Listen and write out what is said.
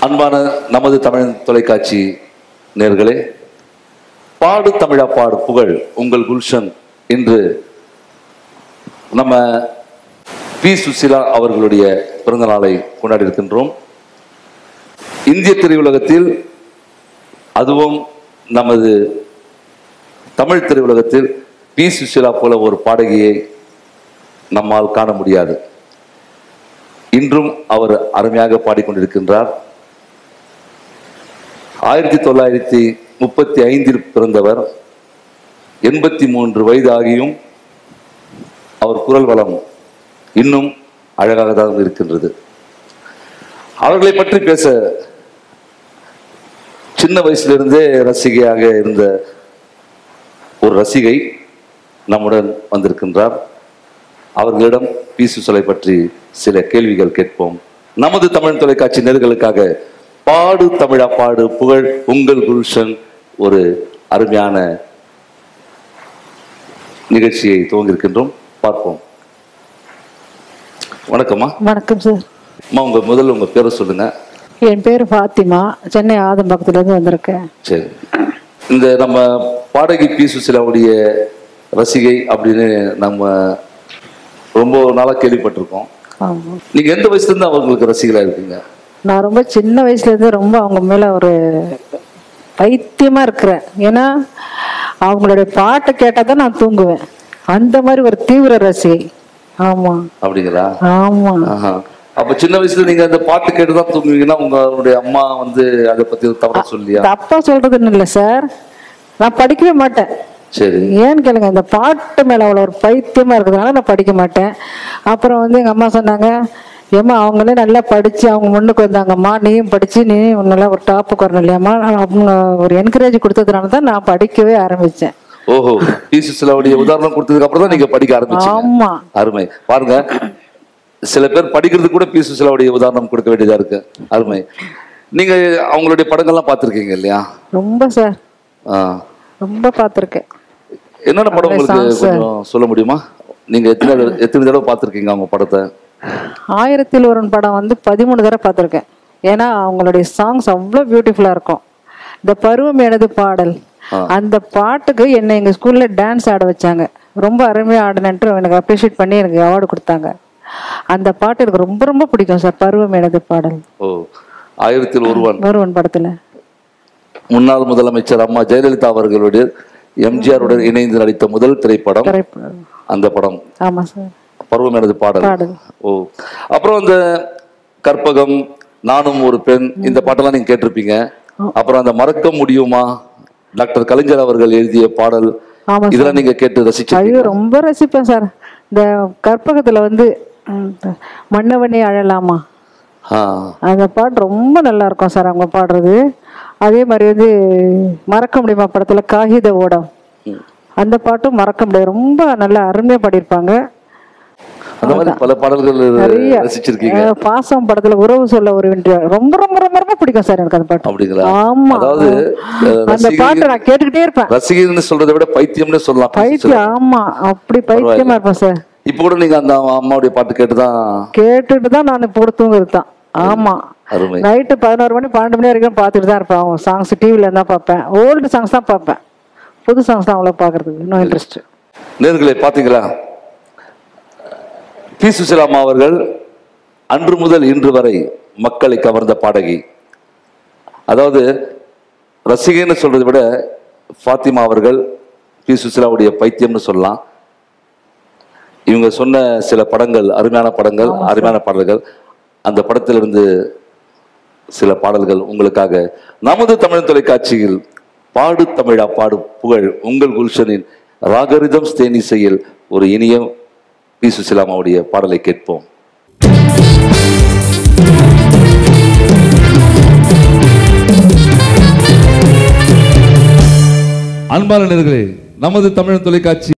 அன்பான நமது தமிழ் தொலைக்காட்சி நேர்களே பாடு தமிழா பாடு புகழ் உங்கள் குல்ஷன் இன்று நம்ம பி சுசிலா அவர்களுடைய பிறந்த நாளை கொண்டாடி இருக்கின்றோம் இந்திய திரையுலகத்தில் அதுவும் நமது தமிழ் திரையுலகத்தில் பி சுசிலா போல ஒரு பாடகியை நம்மால் காண முடியாது இன்றும் அவர் அருமையாக பாடிக்கொண்டிருக்கின்றார் ஆயிரத்தி தொள்ளாயிரத்தி முப்பத்தி ஐந்தில் பிறந்தவர் எண்பத்தி மூன்று வயது ஆகியும் அவர் குரல் வளம் இன்னும் அழகாக தான் இருக்கின்றது அவர்களை பற்றி பேச சின்ன வயசிலிருந்தே ரசிகையாக இருந்த ஒரு ரசிகை நம்முடன் வந்திருக்கின்றார் அவர்களிடம் பி சுசலை பற்றி சில கேள்விகள் கேட்போம் நமது தமிழ் தொலைக்காட்சி நேர்களுக்காக பாடு தமிழா பாடு புகழ் உங்கள் குல்ஷன் ஒரு அருமையான நிகழ்ச்சியை துவங்கியிருக்கின்றோம் பார்ப்போம் வணக்கம்மா வணக்கம் சார் அம்மா உங்க முதல்ல உங்க பேரை சொல்லுங்க என் பேர் ஃபாத்திமா சென்னை ஆதம்பக்கத்துலேருந்து வந்திருக்கேன் சரி இந்த நம்ம பாடகி பி சுசிலாவுடைய ரசிகை அப்படின்னு நம்ம ரொம்ப நாளா கேள்விப்பட்டிருக்கோம் ஆமா. நீங்க எந்த வயசுல இருந்து அவங்களுக்கு ரசிகலா இருக்கீங்க நான் ரொம்ப சின்ன வயசுலேருந்து ரொம்ப அவங்க மேலே ஒரு பைத்தியமாக இருக்கிறேன் ஏன்னா அவங்களுடைய பாட்டை கேட்டால் தான் நான் தூங்குவேன் அந்த மாதிரி ஒரு தீவிர ரசிகை ஆமாம் அப்படிங்களா ஆமாம் ஆஹா. அப்ப சின்ன வயசுல நீங்க அந்த பாட்டு கேட்டுதான் தூங்குவீங்கன்னா உங்களுடைய அம்மா வந்து அதை பத்தி தவற சொல்லியா தப்பா சொல்றதுன்னு இல்லை சார் நான் படிக்கவே மாட்டேன் சரி ஏன்னு கேளுங்க இந்த பாட்டு மேல அவ்வளோ ஒரு பைத்தியமா இருக்கிறதுனால நான் படிக்க மாட்டேன் அப்புறம் வந்து எங்க அம்மா சொன்னாங்க ஏம்மா அவங்களே நல்லா படிச்சு அவங்க முன்னுக்கு வந்தாங்கம்மா நீயும் படிச்சு நீ நல்லா ஒரு டாப்புக்கு வரணும் இல்லையாம்மா அவங்க ஒரு என்கரேஜ் கொடுத்ததுனால தான் நான் படிக்கவே ஆரம்பிச்சேன் ஓஹோ பி சுசிலாவுடைய உதாரணம் கொடுத்ததுக்கு அப்புறம் தான் நீங்க படிக்க ஆரம்பிச்சீங்க ஆமா அருமை பாருங்க சில பேர் படிக்கிறது கூட பி சுசிலாவுடைய உதாரணம் கொடுக்க வேண்டியதா இருக்கு அருமை நீங்க அவங்களுடைய படங்கள்லாம் பார்த்திருக்கீங்க இல்லையா ரொம்ப சார் ஆ. ரொம்ப பார்த்துருக்கேன் என்னென்ன படம் உங்களுக்கு songs. கொஞ்சம் சொல்ல முடியுமா நீங்க எத்தனை தடவை- எத்தனை தடவை பார்த்திருக்கீங்க அவங்க படத்தை ஆயிரத்தில் ஒருவன் படம் வந்து பதிமூணு தடவை பார்த்துருக்கேன் ஏன்னா அவங்களுடைய சாங்ஸ் அவ்வளோ பியூட்டிஃபுல்லாக இருக்கும் இந்த பருவம் எனது பாடல் அந்த பாட்டுக்கு என்னை எங்கள் ஸ்கூலில் டான்ஸ் ஆட வச்சாங்க ரொம்ப அருமையாக ஆடினன்ட்டு எனக்கு அப்ரிஷியேட் பண்ணி எனக்கு அவார்டு கொடுத்தாங்க அந்த பாட்டு எனக்கு ரொம்ப ரொம்ப பிடிக்கும் சார் பருவம் எனது பாடல் ஓ ஆயிரத்தில் ஒருவன் பருவன் படத்தில் முன்னாள் முதலமைச்சர் அம்மா ஜெயலலிதா அவர்களுடைய எம்ஜிஆருடன் இணைந்து நடித்த முதல் திரைப்படம் திரைப்படம் அந்த படம் ஆமாம் சார் பருவம் எனது பாடல் பாடல் ஓ அப்புறம் இந்த கற்பகம் நானும் ஒரு பெண் இந்த பாட்டெல்லாம் நீங்க கேட்டிருப்பீங்க அப்புறம் அந்த மறக்க முடியுமா டாக்டர் கலைஞர் அவர்கள் எழுதிய பாடல் ஆமாம் இதெல்லாம் நீங்க கேட்டு ரசிச்சிருக்கீங்க ஐயோ ரொம்ப ரசிப்பேன் சார் இந்த கற்பகத்தில் வந்து ம், மன்னவனே அழலாமா ஆ அந்த பாட்டு ரொம்ப நல்லா இருக்கும் சார் அவங்க பாடுறது அதே மாதிரி வந்து மறக்க முடியுமா படத்துல காகித ஓடம் அந்த பாட்டும் மறக்க முடியாது ரொம்ப நல்லா அருமையா பாடியிருப்பாங்க அந்த மாதிரி பல பாடல்கள் நிறைய ரசிச்சிருக்கீங்க அஹ் பாசம் படத்துல உறவு சொல்ல ஒரு வெற்றி ரொம்ப ரொம்ப ரொம்ப ரொம்ப பிடிக்கும் சார் எனக்கு அந்த பாட்டு அப்படிங்களா ஆமா அதாவது அஹ், அந்த ரசிகை- பாட்டு நான் கேட்டுக்கிட்டே இருப்பேன் ரசிகர்னு சொல்றதை விட பைத்தியம்னு சொல்லலாம் பைத்தியம் ஆமா அப்படி பைத்தியமா இருப்பேன் சார் இப்போ கூட நீங்க அந்த அம்மாவுடைய பாட்டு கேட்டுதான் கேட்டுட்டு தான் நான் இப்போ தூங்குறது தான் ஆமா அருமை நைட்டு பதினோரு மணி பன்னெண்டு மணி வரைக்கும் பார்த்துட்டு தான் இருப்பேன் அவங்க சாங்ஸ் டிவியில் தான் பார்ப்பேன் ஓல்டு சாங்ஸ் தான் பார்ப்பேன் புது சாங்ஸ் தான் அவ்வளோ பார்க்கறதுக்கு இன்னும் இன்ட்ரெஸ்ட் நேர்களே பாத்தீங்களா பி சுசிலாமா அவர்கள் அன்று முதல் இன்று வரை மக்களை கவர்ந்த பாடகி அதாவது ரசிகைன்னு சொல்றதை விட ஃபாத்திமா அவர்கள் பி சுசிலாவுடைய பைத்தியம்னு சொல்லலாம் இவங்க சொன்ன சில படங்கள் அருமையான படங்கள் அருமையான பாடல்கள் அந்த படத்திலிருந்து சில பாடல்கள் உங்களுக்காக நமது தமிழ் தொலைக்காட்சியில் பாடு தமிழா பாடு புகழ் உங்கள் குல்ஷனின் ராகரிதம் தேனிசையில் ஒரு இனிய பி சுசிலாமாவுடைய பாடலை கேட்போம் அன்பான நேர்களே நமது தமிழ் தொலைக்காட்சி